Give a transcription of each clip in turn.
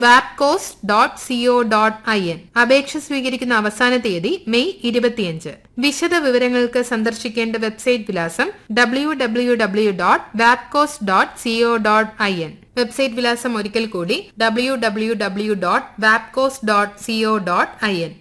വാപ്കോസ് dot CO dot I N അപേക്ഷ സ്വീകരിക്കുന്ന അവസാന തീയതി മെയ് ഇരുപത്തിയഞ്ച് വിശദ വിവരങ്ങൾക്ക് സന്ദർശിക്കേണ്ട വെബ്സൈറ്റ് വിലാസം ഡബ്ല്യു ഡബ്ല്യു ഡബ്ല്യു ഡോട്ട് വാപ്കോസ് dot CO dot I N website വിലാസം ഒരിക്കൽ കൂടി ഡബ്ല്യു ഡബ്ല്യു ഡബ്ല്യു ഡോട്ട് വാപ്കോസ് dot CO dot I N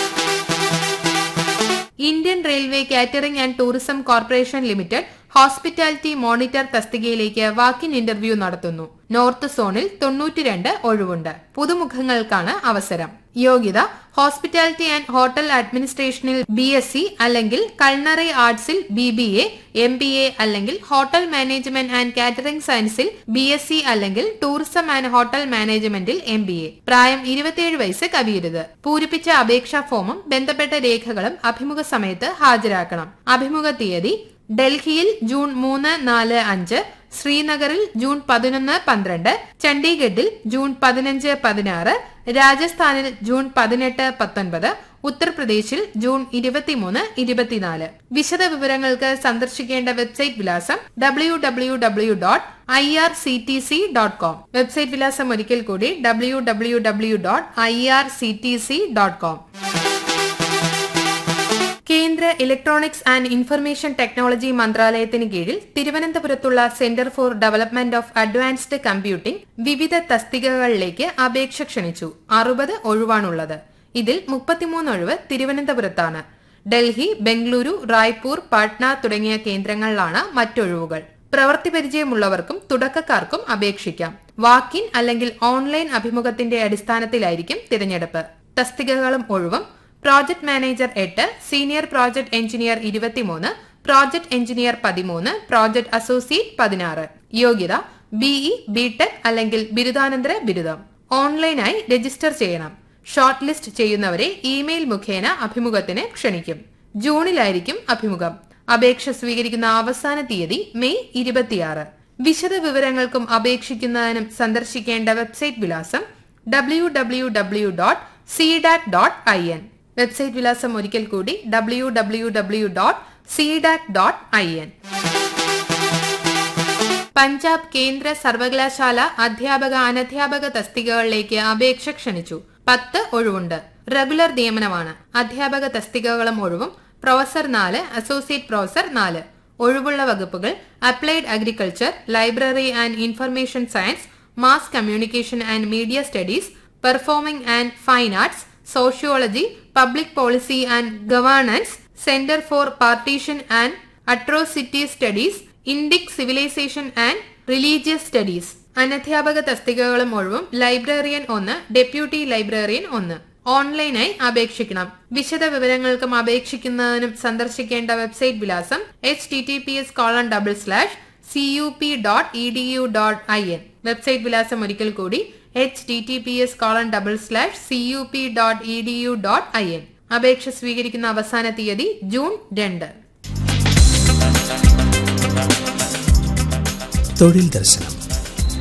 Indian railway catering and tourism corporation limited hospitality monitor തസ്തികയിലേക്ക് വാക്കിൻ ഇന്റർവ്യൂ നടത്തുന്നു north സോണിൽ തൊണ്ണൂറ്റിരണ്ട് ഒഴിവുണ്ട് പുതുമുഖങ്ങൾക്കാണ് അവസരം യോഗ്യത ഹോസ്പിറ്റാലിറ്റി ആൻഡ് ഹോട്ടൽ അഡ്മിനിസ്ട്രേഷനിൽ ബി എസ് സി അല്ലെങ്കിൽ culinary ആർട്സിൽ B B A M B A അല്ലെങ്കിൽ ഹോട്ടൽ മാനേജ്മെന്റ് ആൻഡ് കാറ്ററിംഗ് സയൻസിൽ ബി എസ് സി അല്ലെങ്കിൽ ടൂറിസം ആൻഡ് ഹോട്ടൽ മാനേജ്മെന്റിൽ എം ബി എ പ്രായം ഇരുപത്തിയേഴ് വയസ്സ് കവിയരുത് പൂരിപ്പിച്ച അപേക്ഷാ ഫോമും ബന്ധപ്പെട്ട രേഖകളും അഭിമുഖ സമയത്ത് ഹാജരാക്കണം അഭിമുഖ തീയതി ഡൽഹിയിൽ ജൂൺ മൂന്ന് നാല് അഞ്ച് ശ്രീനഗറിൽ ജൂൺ പതിനൊന്ന് പന്ത്രണ്ട് ചണ്ഡീഗഡിൽ ജൂൺ പതിനഞ്ച് പതിനാറ് രാജസ്ഥാനിൽ ജൂൺ പതിനെട്ട് പത്തൊൻപത് ഉത്തർപ്രദേശിൽ ജൂൺ ഇരുപത്തിമൂന്ന് ഇരുപത്തിനാല് വിശദ വിവരങ്ങൾക്ക് സന്ദർശിക്കേണ്ട വെബ്സൈറ്റ് വിലാസം W W W dot I R C T C dot com website വിലാസം ഒരിക്കൽ കൂടി W W W dot I R C T C dot com കേന്ദ്ര ഇലക്ട്രോണിക്സ് ആൻഡ് ഇൻഫർമേഷൻ ടെക്നോളജി മന്ത്രാലയത്തിന് കീഴിൽ തിരുവനന്തപുരത്തുള്ള centre for development of advanced computing വിവിധ തസ്തികകളിലേക്ക് അപേക്ഷ ക്ഷണിച്ചു അറുപത് ഒഴിവാണുള്ളത് ഇതിൽ മുപ്പത്തിമൂന്ന് ഒഴിവ് തിരുവനന്തപുരത്താണ് ഡൽഹി ബംഗളൂരു റായ്പൂർ പാട്ന തുടങ്ങിയ കേന്ദ്രങ്ങളിലാണ് മറ്റൊഴിവുകൾ പ്രവൃത്തി പരിചയമുള്ളവർക്കും തുടക്കക്കാർക്കും അപേക്ഷിക്കാം വാക്കിൻ അല്ലെങ്കിൽ ഓൺലൈൻ അഭിമുഖത്തിന്റെ അടിസ്ഥാനത്തിലായിരിക്കും തിരഞ്ഞെടുപ്പ് തസ്തികകളും ഒഴിവും പ്രോജക്ട് മാനേജർ എട്ട് സീനിയർ പ്രോജക്ട് എഞ്ചിനീയർ ഇരുപത്തിമൂന്ന് പ്രോജക്ട് എഞ്ചിനീയർ പതിമൂന്ന് പ്രോജക്ട് അസോസിയേറ്റ് പതിനാറ് യോഗ്യത ബിഇ ബിടെക് അല്ലെങ്കിൽ ബിരുദാനന്തര ബിരുദം ഓൺലൈനായി രജിസ്റ്റർ ചെയ്യണം ഷോർട്ട് ലിസ്റ്റ് ചെയ്യുന്നവരെ ഇമെയിൽ മുഖേന അഭിമുഖത്തിന് ക്ഷണിക്കും ജൂണിലായിരിക്കും അഭിമുഖം അപേക്ഷ സ്വീകരിക്കുന്ന അവസാന തീയതി മെയ് ഇരുപത്തിയാറ് വിശദ വിവരങ്ങൾക്കും അപേക്ഷിക്കുന്നതിനും സന്ദർശിക്കേണ്ട വെബ്സൈറ്റ് വിലാസം W W W dot CDAT dot I N website വിലാസം ഒരിക്കൽ കൂടി W W W dot CDAT dot I N Punjab കേന്ദ്ര സർവകലാശാല അധ്യാപക അനധ്യാപക തസ്തികകളിലേക്ക് അപേക്ഷ ക്ഷണിച്ചു പത്ത് ഒഴിവുണ്ട് റെഗുലർ നിയമനമാണ് അധ്യാപക തസ്തികകളും ഒഴിവും പ്രൊഫസർ നാല് അസോസിയേറ്റ് പ്രൊഫസർ നാല് ഒഴിവുള്ള വകുപ്പുകൾ applied agriculture library and information science mass communication and media studies performing and fine arts sociology public policy and governance centre for partition and atrocity studies Indic civilisation and religious studies അനധ്യാപക തസ്തികകളും ഒഴിവും librarian ഒന്ന് deputy librarian ഒന്ന് ഓൺലൈനായി അപേക്ഷിക്കണം വിശദ വിവരങ്ങൾക്കും അപേക്ഷിക്കുന്നതിനും സന്ദർശിക്കേണ്ട വെബ്സൈറ്റ് വിലാസം H T T P S colon double slash C U P dot E D U dot I N website വിലാസം ഒരിക്കൽ കൂടി H T T P S colon double slash C U P dot E D U dot I N അപേക്ഷ സ്വീകരിക്കുന്ന അവസാന തീയതി June രണ്ട് തൊഴിൽ ദർശനം